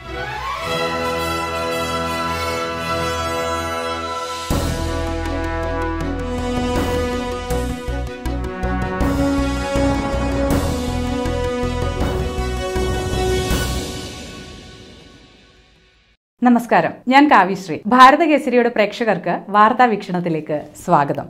നമസ്കാരം ഞാൻ കാവ്യശ്രീ ഭാരത കേസരിയുടെ പ്രേക്ഷകർക്ക് വാർത്താ വീക്ഷണത്തിലേക്ക് സ്വാഗതം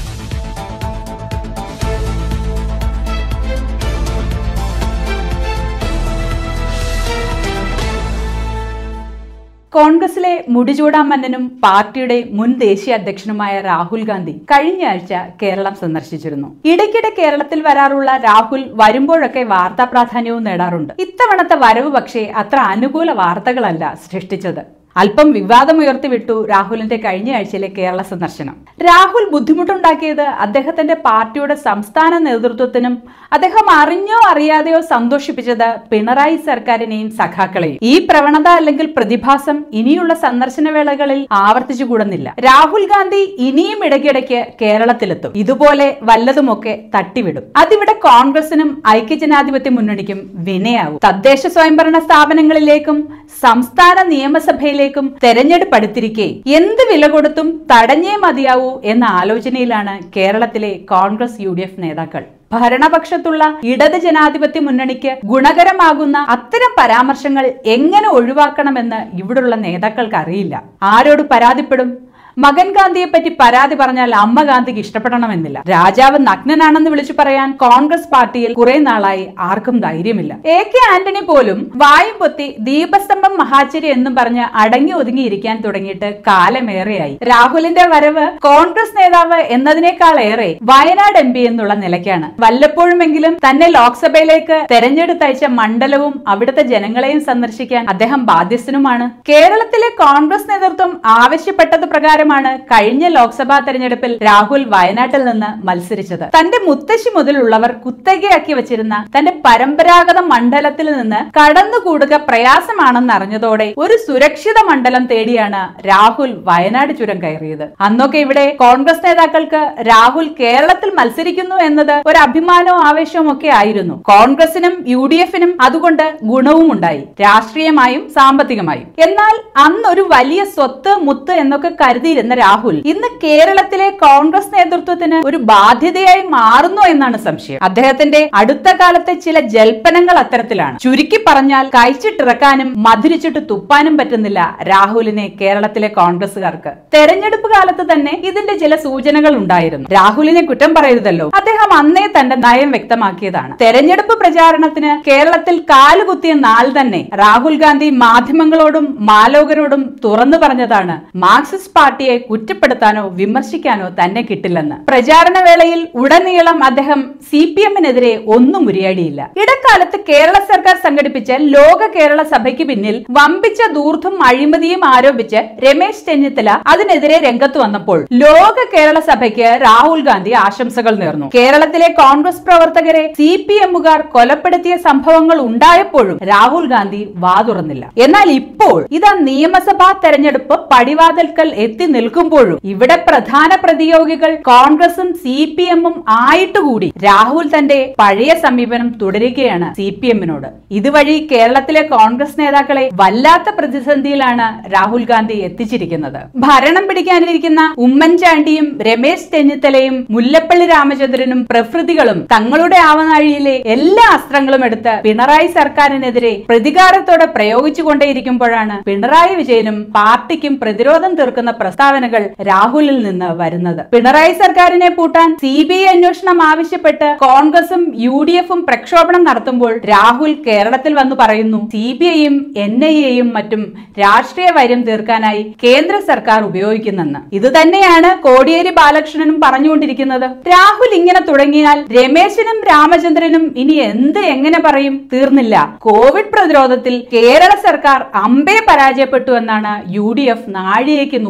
കോൺഗ്രസിലെ മുടിചൂടാമന്നനും പാർട്ടിയുടെ മുൻ ദേശീയ അധ്യക്ഷനുമായ രാഹുൽ ഗാന്ധി കഴിഞ്ഞ ആഴ്ച കേരളം സന്ദർശിച്ചിരുന്നു ഇടയ്ക്കിടെ കേരളത്തിൽ വരാറുള്ള രാഹുൽ വരുമ്പോഴൊക്കെ വാർത്താ പ്രാധാന്യവും നേടാറുണ്ട് ഇത്തവണത്തെ വരവ് പക്ഷേ അത്ര അനുകൂല വാർത്തകളല്ല സൃഷ്ടിച്ചത് അല്പം വിവാദമുയർത്തി വിട്ടു രാഹുലിന്റെ കഴിഞ്ഞ ആഴ്ചയിലെ കേരള സന്ദർശനം രാഹുൽ ബുദ്ധിമുട്ടുണ്ടാക്കിയത് അദ്ദേഹത്തിന്റെ പാർട്ടിയുടെ സംസ്ഥാന നേതൃത്വത്തിനും അദ്ദേഹം അറിഞ്ഞോ അറിയാതെയോ സന്തോഷിപ്പിച്ചത് പിണറായി സർക്കാരിനെയും സഖാക്കളെയും ഈ പ്രവണത അല്ലെങ്കിൽ പ്രതിഭാസം ഇനിയുള്ള സന്ദർശന വേളകളിൽ ആവർത്തിച്ചുകൂടുന്നില്ല രാഹുൽ ഗാന്ധി ഇനിയും ഇടയ്ക്കിടയ്ക്ക് കേരളത്തിലെത്തും ഇതുപോലെ വല്ലതുമൊക്കെ തട്ടിവിടും അതിവിടെ കോൺഗ്രസിനും ഐക്യജനാധിപത്യ മുന്നണിക്കും വിനയാവും തദ്ദേശ സ്വയംഭരണ സ്ഥാപനങ്ങളിലേക്കും സംസ്ഥാന നിയമസഭയിലേക്കും തെരഞ്ഞെടുപ്പ് അടുത്തിരിക്കെ എന്ത് വില കൊടുത്തും തടഞ്ഞേ മതിയാവൂ എന്ന ആലോചനയിലാണ് കേരളത്തിലെ കോൺഗ്രസ് യു നേതാക്കൾ ഭരണപക്ഷത്തുള്ള ഇടത് ജനാധിപത്യ മുന്നണിക്ക് ഗുണകരമാകുന്ന അത്തരം പരാമർശങ്ങൾ എങ്ങനെ ഒഴിവാക്കണമെന്ന് ഇവിടുള്ള നേതാക്കൾക്ക് അറിയില്ല ആരോട് പരാതിപ്പെടും മകൻ ഗാന്ധിയെ പറ്റി പരാതി പറഞ്ഞാൽ അമ്മ ഗാന്ധിക്ക് ഇഷ്ടപ്പെടണമെന്നില്ല രാജാവ് നഗ്നനാണെന്ന് വിളിച്ചു പറയാൻ കോൺഗ്രസ് പാർട്ടിയിൽ കുറെ നാളായി ആർക്കും ധൈര്യമില്ല എ കെ ആന്റണി പോലും വായും പൊത്തി ദീപസ്തംഭം മഹാചരി എന്നും പറഞ്ഞ് അടങ്ങി ഒതുങ്ങിയിരിക്കാൻ തുടങ്ങിയിട്ട് കാലമേറെയായി രാഹുലിന്റെ വരവ് കോൺഗ്രസ് നേതാവ് എന്നതിനേക്കാൾ ഏറെ വയനാട് എം പി എന്നുള്ള നിലയ്ക്കാണ് വല്ലപ്പോഴുമെങ്കിലും തന്നെ ലോക്സഭയിലേക്ക് തെരഞ്ഞെടുത്തയച്ച മണ്ഡലവും അവിടുത്തെ ജനങ്ങളെയും സന്ദർശിക്കാൻ അദ്ദേഹം ബാധ്യസ്ഥനുമാണ് കേരളത്തിലെ കോൺഗ്രസ് നേതൃത്വം ആവശ്യപ്പെട്ടത് പ്രകാരമാണ് കഴിഞ്ഞ ലോക്സഭാ തെരഞ്ഞെടുപ്പിൽ രാഹുൽ വയനാട്ടിൽ നിന്ന് മത്സരിച്ചത് തന്റെ മുത്തശ്ശി മുതലുള്ളവർ കുത്തകയാക്കി വച്ചിരുന്ന തന്റെ പരമ്പരാഗത മണ്ഡലത്തിൽ നിന്ന് കടന്നുകൂടുക പ്രയാസമാണെന്ന് അറിഞ്ഞതോടെ ഒരു സുരക്ഷിത മണ്ഡലം തേടിയാണ് രാഹുൽ വയനാട് ചുരം കയറിയത് അന്നൊക്കെ ഇവിടെ കോൺഗ്രസ് നേതാക്കൾക്ക് രാഹുൽ കേരളത്തിൽ മത്സരിക്കുന്നു എന്നത് ഒരു അഭിമാനവും ആവേശവും ഒക്കെ ആയിരുന്നു കോൺഗ്രസിനും യു ഡി എഫിനും അതുകൊണ്ട് ഗുണവും ഉണ്ടായി രാഷ്ട്രീയമായും സാമ്പത്തികമായും എന്നാൽ അന്നൊരു വലിയ സ്വത്ത് മുത്ത് എന്നൊക്കെ കരുതിയിരുന്ന രാഹുൽ ഇന്ന് കേരളത്തിലെ കോൺഗ്രസ് നേതൃത്വത്തിന് ഒരു ബാധ്യതയായി മാറുന്നു എന്നാണ് സംശയം അദ്ദേഹത്തിന്റെ അടുത്ത കാലത്തെ ചില ജൽപ്പനങ്ങൾ അത്തരത്തിലാണ് ചുരുക്കി പറഞ്ഞാൽ കഴിച്ചിട്ടിറക്കാനും മധുരിച്ചിട്ട് തുപ്പാനും പറ്റുന്നില്ല രാഹുലിനെ കേരളത്തിലെ കോൺഗ്രസുകാർക്ക് തെരഞ്ഞെടുപ്പ് കാലത്ത് തന്നെ ഇതിന്റെ ചില സൂചനകൾ ഉണ്ടായിരുന്നു രാഹുലിനെ കുറ്റം പറയരുതല്ലോ അദ്ദേഹം അന്നേ തന്റെ നയം വ്യക്തമാക്കിയതാണ് തെരഞ്ഞെടുപ്പ് പ്രചാരണത്തിന് കേരളത്തിൽ കാലുകുത്തിയ നാൾ തന്നെ രാഹുൽ ഗാന്ധി മാധ്യമങ്ങളോടും മാലോകരോടും തുറന്നു പറഞ്ഞതാണ് മാർക്സിസ്റ്റ് പാർട്ടിയെ കുറ്റപ്പെടുത്താനോ വിമർശിക്കാനോ തന്നെ കിട്ടില്ലെന്ന് പ്രചാരണ വേളയിൽ ഉടനീളം അദ്ദേഹം സി പി എമ്മിനെതിരെ ഒന്നും ഉരിയാടിയില്ല ഇടക്കാലത്ത് കേരള സർക്കാർ സംഘടിപ്പിച്ച ലോക കേരള സഭയ്ക്ക് പിന്നിൽ വമ്പിച്ച ദൂർത്തും അഴിമതിയും ആരോപിച്ച് രമേശ് ചെന്നിത്തല അതിനെതിരെ രംഗത്ത് വന്നപ്പോൾ ലോക കേരള സഭയ്ക്ക് രാഹുൽ ഗാന്ധി ആശംസകൾ നേർന്നു കേരളത്തിലെ കോൺഗ്രസ് പ്രവർത്തകരെ സി പി എമ്മുകാർ കൊലപ്പെടുത്തിയ സംഭവങ്ങൾ ഉണ്ടായപ്പോഴും രാഹുൽ ഗാന്ധി വാതുറന്നില്ല എന്നാൽ ഇപ്പോൾ ഇതാ നിയമസഭാ തെരഞ്ഞെടുപ്പ് പടിവാതിൽക്കൽ എത്തി നിൽക്കുമ്പോഴും ഇവിടെ പ്രധാന പ്രതിയോഗികൾ കോൺഗ്രസും സി പി എമ്മും ആയിട്ടുകൂടി രാഹുൽ തന്റെ പഴയ സമീപനം തുടരുകയാണ് സി പി എമ്മിനോട് ഇതുവഴി കേരളത്തിലെ കോൺഗ്രസ് നേതാക്കളെ വല്ലാത്ത പ്രതിസന്ധിയിലാണ് രാഹുൽ ഗാന്ധി എത്തിച്ചിരിക്കുന്നത് ഭരണം പിടിക്കാനിരിക്കുന്ന ഉമ്മൻചാണ്ടിയും രമേശ് ചെന്നിത്തലയും മുല്ലപ്പള്ളി രാമചന്ദ്രനും പ്രഭൃതികളും തങ്ങളുടെ ആവനാഴിയിലെ എല്ലാ അസ്ത്രങ്ങളും എടുത്ത് പിണറായി സർക്കാരിനെതിരെ പ്രതികാരത്തോടെ പ്രയോഗിച്ചുകൊണ്ടേയിരിക്കുമ്പോഴാണ് പിണറായി വിജയനും പാർട്ടിക്കും പ്രതിരോധം തീർക്കുന്ന പ്രസ്താവനകൾ രാഹുലിൽ നിന്ന് വരുന്നത് പിണറായി സർക്കാരിനെ പൂട്ടാൻ സി ബി ഐ അന്വേഷണം ആവശ്യപ്പെട്ട് കോൺഗ്രസും യു ഡി എഫും പ്രക്ഷോഭണം നടത്തുമ്പോൾ രാഹുൽ കേരളത്തിൽ വന്നു പറയുന്നു സി ബി ഐയും എൻ ഐ എയും മറ്റും രാഷ്ട്രീയ വൈര്യം തീർക്കാനായി കേന്ദ്ര സർക്കാർ ഉപയോഗിക്കുന്നെന്ന് ഇത് തന്നെയാണ് കോടിയേരി ബാലകൃഷ്ണനും പറഞ്ഞുകൊണ്ടിരിക്കുന്നത് രാഹുൽ ഇങ്ങനെ തുടങ്ങിയാൽ രമേശിനും രാമചന്ദ്രനും ഇനി എന്ത് എങ്ങനെ പറയും തീർന്നില്ല കോവിഡ് പ്രതിരോധത്തിൽ കേരള സർക്കാർ അമ്പേ പരാജയപ്പെട്ടു എന്നാണ് യു ഡി എഫ് നാഴികയ്ക്ക് നൂറുവട്ടം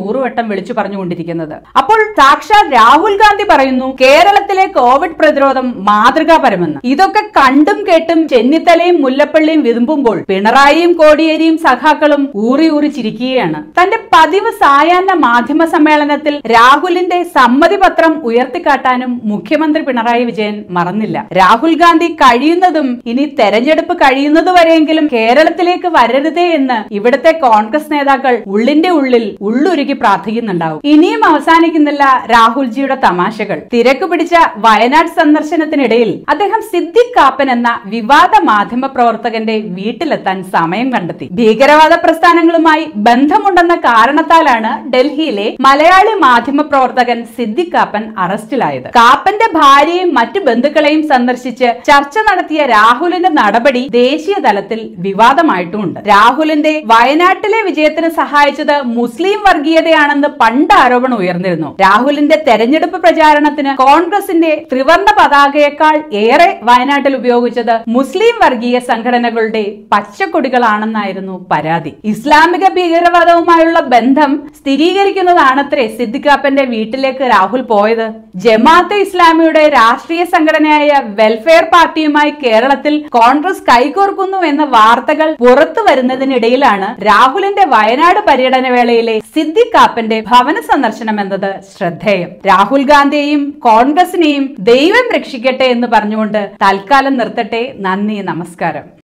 കൂട്ടം വിളിച്ചു പറഞ്ഞുകൊണ്ടിരിക്കുന്നത് അപ്പോൾ സാക്ഷാത് രാഹുൽ ഗാന്ധി പറയുന്നു കേരളത്തിലെ കോവിഡ് പ്രതിരോധം മാതൃകാപരമെന്ന് ഇതൊക്കെ കണ്ടും കേട്ടും ചെന്നിത്തലയും മുല്ലപ്പള്ളിയും വിതുമ്പുമ്പോൾ പിണറായിയും കോടിയേരിയും സഖാക്കളും ഊറി ഊറി ചിരിക്കുകയാണ് തന്റെ പതിവ് സായാഹ്ന മാധ്യമ സമ്മേളനത്തിൽ രാഹുലിന്റെ സമ്മതി പത്രം ഉയർത്തിക്കാട്ടാനും മുഖ്യമന്ത്രി പിണറായി വിജയൻ മറന്നില്ല രാഹുൽ ഗാന്ധി കഴിയുന്നതും ഇനി തെരഞ്ഞെടുപ്പ് കഴിയുന്നതുവരെയെങ്കിലും കേരളത്തിലേക്ക് വരരുതേ എന്ന് ഇവിടുത്തെ കോൺഗ്രസ് നേതാക്കൾ ഉള്ളിന്റെ ഉള്ളിൽ ഉള്ളുരുക്കി പ്രാർത്ഥിക്കുന്നുണ്ടാവും ഇനിയും അവസാനിക്കുന്നില്ല രാഹുൽജിയുടെ തമാശകൾ തിരക്ക് പിടിച്ച വയനാട് സന്ദർശനത്തിനിടയിൽ അദ്ദേഹം സിദ്ദിഖ് കാപ്പൻ എന്ന വിവാദ മാധ്യമ പ്രവർത്തകന്റെ വീട്ടിലെത്താൻ സമയം കണ്ടെത്തി ഭീകരവാദ പ്രസ്ഥാനങ്ങളുമായി ബന്ധമുണ്ടെന്ന കാരണത്താലാണ് ഡൽഹിയിലെ മലയാളി മാധ്യമ പ്രവർത്തകൻ സിദ്ദിഖ് കാപ്പൻ അറസ്റ്റിലായത് കാപ്പന്റെ ഭാര്യയും മറ്റു ബന്ധുക്കളെയും സന്ദർശിച്ച് ചർച്ച നടത്തിയ രാഹുലിന്റെ നടപടി ദേശീയ തലത്തിൽ വിവാദമായിട്ടുമുണ്ട് രാഹുലിന്റെ വയനാട്ടിലെ വിജയത്തിന് സഹായിച്ചത് മുസ്ലിം വർഗീയതയാണെന്ന് പണ്ട് ആരോപണം ഉയർന്നിരുന്നു രാഹുലിന്റെ തെരഞ്ഞെടുപ്പ് പ്രചാരണത്തിന് കോൺഗ്രസിന്റെ ത്രിവർണ പതാകയേക്കാൾ ഏറെ വയനാട്ടിൽ ഉപയോഗിച്ചത് മുസ്ലിം വർഗീയ സംഘടനകളുടെ പച്ചക്കൊടികളാണെന്നായിരുന്നു പരാതി ഇസ്ലാമിക ഭീകരവാദവുമായുള്ള ബന്ധം സ്ഥിരീകരിക്കുന്നതാണത്രേ സിദ്ദിഖാപ്പന്റെ വീട്ടിലേക്ക് രാഹുൽ പോയത് ജമാഅത്തെ ഇസ്ലാമിയുടെ രാഷ്ട്രീയ സംഘടനയായ വെൽഫെയർ പാർട്ടിയുമായി കേരളത്തിൽ കോൺഗ്രസ് കൈകോർക്കുന്നു എന്ന വാർത്തകൾ പുറത്തു വരുന്നതിനിടയിലാണ് രാഹുലിന്റെ വയനാട് പര്യടന വേളയിലെ സിദ്ദിഖ് കാപ്പന്റെ ഭവന സന്ദർശനം എന്നത് ശ്രദ്ധേയം രാഹുൽ ഗാന്ധിയെയും കോൺഗ്രസിനെയും ദൈവം രക്ഷിക്കട്ടെ എന്ന് പറഞ്ഞുകൊണ്ട് തൽക്കാലം നിർത്തട്ടെ നന്ദി നമസ്കാരം